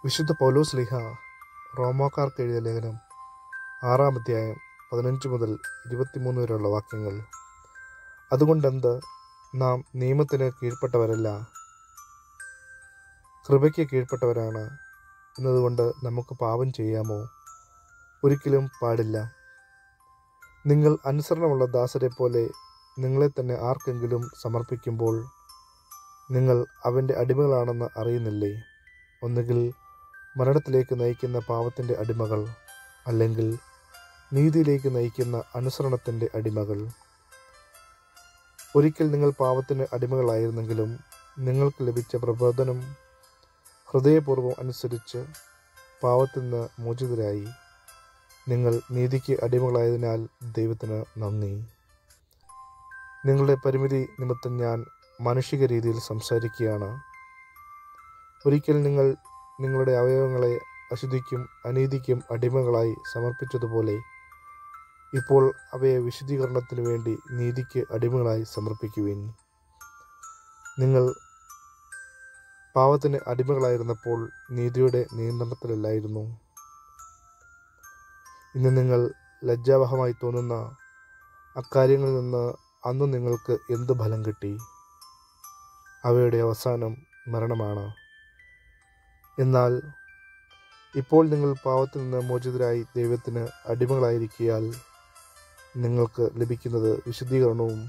വിശുദ്ധ പൗലോസ് ലിഹ റോമാക്കാർക്ക് എഴുതിയ ലേഖനം ആറാം അധ്യായം പതിനഞ്ച് മുതൽ ഇരുപത്തിമൂന്ന് വരെയുള്ള വാക്യങ്ങൾ അതുകൊണ്ടെന്ത് നാം നിയമത്തിന് കീഴ്പ്പെട്ടവരല്ല കൃപയ്ക്ക് കീഴ്പ്പെട്ടവരാണ് എന്നതുകൊണ്ട് നമുക്ക് പാപം ചെയ്യാമോ ഒരിക്കലും പാടില്ല നിങ്ങൾ അനുസരണമുള്ള ദാസരെ പോലെ നിങ്ങളെ തന്നെ ആർക്കെങ്കിലും സമർപ്പിക്കുമ്പോൾ നിങ്ങൾ അവൻ്റെ അടിമകളാണെന്ന് അറിയുന്നില്ലേ ഒന്നുകിൽ മരണത്തിലേക്ക് നയിക്കുന്ന പാവത്തിൻ്റെ അടിമകൾ അല്ലെങ്കിൽ നീതിയിലേക്ക് നയിക്കുന്ന അനുസരണത്തിൻ്റെ അടിമകൾ ഒരിക്കൽ നിങ്ങൾ പാവത്തിന് അടിമകളായിരുന്നെങ്കിലും നിങ്ങൾക്ക് ലഭിച്ച പ്രബോധനം ഹൃദയപൂർവ്വം അനുസരിച്ച് പാവത്തിൽ നിന്ന് മോചിതരായി നിങ്ങൾ നീതിക്ക് അടിമകളായതിനാൽ ദൈവത്തിന് നന്ദി നിങ്ങളുടെ പരിമിതി നിമിത്തം ഞാൻ മാനുഷിക രീതിയിൽ സംസാരിക്കുകയാണ് ഒരിക്കൽ നിങ്ങൾ നിങ്ങളുടെ അവയവങ്ങളെ അശുദ്ധിക്കും അനീതിക്കും അടിമകളായി സമർപ്പിച്ചതുപോലെ ഇപ്പോൾ അവയെ വിശുദ്ധീകരണത്തിനു വേണ്ടി നീതിക്ക് അടിമകളായി സമർപ്പിക്കുവിൻ നിങ്ങൾ പാവത്തിന് അടിമകളായിരുന്നപ്പോൾ നീതിയുടെ നിയന്ത്രണത്തിലല്ലായിരുന്നു ഇന്ന് നിങ്ങൾ ലജ്ജാവഹമായി തോന്നുന്ന അക്കാര്യങ്ങളിൽ നിന്ന് അന്ന് നിങ്ങൾക്ക് എന്ത് ഫലം കിട്ടി അവയുടെ അവസാനം മരണമാണ് എന്നാൽ ഇപ്പോൾ നിങ്ങൾ പാവത്തിൽ നിന്ന് മോചിതരായി ദൈവത്തിന് അടിമകളായിരിക്കിയാൽ നിങ്ങൾക്ക് ലഭിക്കുന്നത് വിശുദ്ധീകരണവും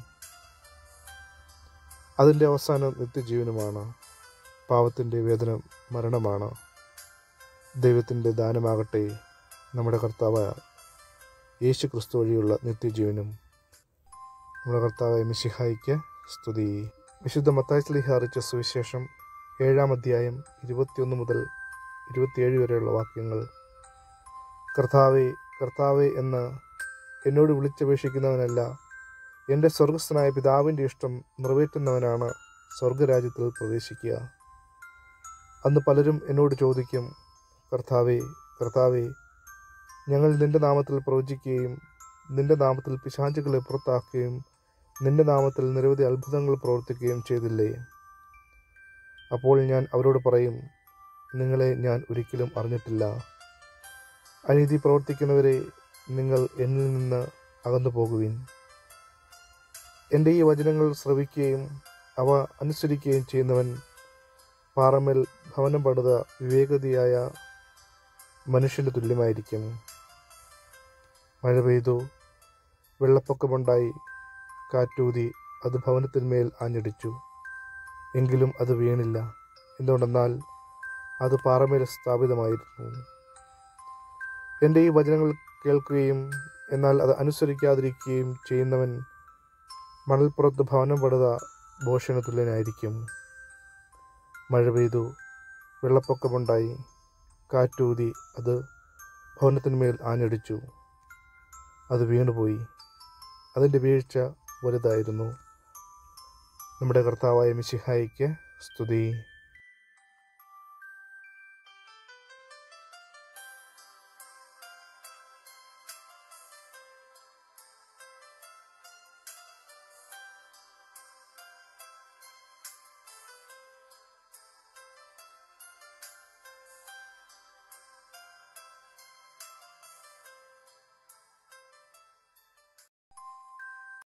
അതിൻ്റെ അവസാനം നിത്യജീവനുമാണ് പാവത്തിൻ്റെ വേദന മരണമാണ് ദൈവത്തിൻ്റെ ദാനമാകട്ടെ നമ്മുടെ കർത്താവ് യേശു ക്രിസ്തു വഴിയുള്ള നിത്യജീവനും നമ്മുടെ കർത്താവായ മിശിഹായിക്ക് സ്തുതി വിശുദ്ധ മത്തായി സ്ലിഹ അറിയിച്ച സുവിശേഷം ഏഴാം അധ്യായം ഇരുപത്തിയൊന്ന് മുതൽ ഇരുപത്തിയേഴ് വരെയുള്ള വാക്യങ്ങൾ കർത്താവെ കർത്താവെ എന്ന് എന്നോട് വിളിച്ചപേക്ഷിക്കുന്നവനല്ല എൻ്റെ സ്വർഗസ്ഥനായ പിതാവിൻ്റെ ഇഷ്ടം നിറവേറ്റുന്നവനാണ് സ്വർഗരാജ്യത്തിൽ പ്രവേശിക്കുക അന്ന് പലരും എന്നോട് ചോദിക്കും കർത്താവെ കർത്താവെ ഞങ്ങൾ നിന്റെ നാമത്തിൽ പ്രവചിക്കുകയും നിന്റെ നാമത്തിൽ പിശാചുകളെ പുറത്താക്കുകയും നിന്റെ നാമത്തിൽ നിരവധി അത്ഭുതങ്ങൾ പ്രവർത്തിക്കുകയും ചെയ്തില്ലേ അപ്പോൾ ഞാൻ അവരോട് പറയും നിങ്ങളെ ഞാൻ ഒരിക്കലും അറിഞ്ഞിട്ടില്ല അനീതി പ്രവർത്തിക്കുന്നവരെ നിങ്ങൾ എന്നിൽ നിന്ന് അകന്നു പോകുവിൻ എൻ്റെ ഈ വചനങ്ങൾ ശ്രവിക്കുകയും അവ അനുസരിക്കുകയും ചെയ്യുന്നവൻ പാറമേൽ ഭവനം പണിത വിവേകതയായ മനുഷ്യന് തുല്യമായിരിക്കും മഴ പെയ്തു വെള്ളപ്പൊക്കമുണ്ടായി കാറ്റൂതി അത് ഭവനത്തിന്മേൽ ആഞ്ഞടിച്ചു എങ്കിലും അത് വീണില്ല എന്തുകൊണ്ടെന്നാൽ അത് പാറമേൽ സ്ഥാപിതമായിരുന്നു എൻ്റെ ഈ വചനങ്ങൾ കേൾക്കുകയും എന്നാൽ അത് അനുസരിക്കാതിരിക്കുകയും ചെയ്യുന്നവൻ മണൽപ്പുറത്ത് ഭവനം പടുത ഭോഷണ തുല്യനായിരിക്കും മഴ പെയ്തു വെള്ളപ്പൊക്കമുണ്ടായി കാറ്റൂതി അത് ഭവനത്തിന്മേൽ ആഞ്ഞടിച്ചു അത് വീണുപോയി അതിൻ്റെ വീഴ്ച വലുതായിരുന്നു നമ്മുടെ കർത്താവായ മിശിഹായിക്ക് സ്തുതി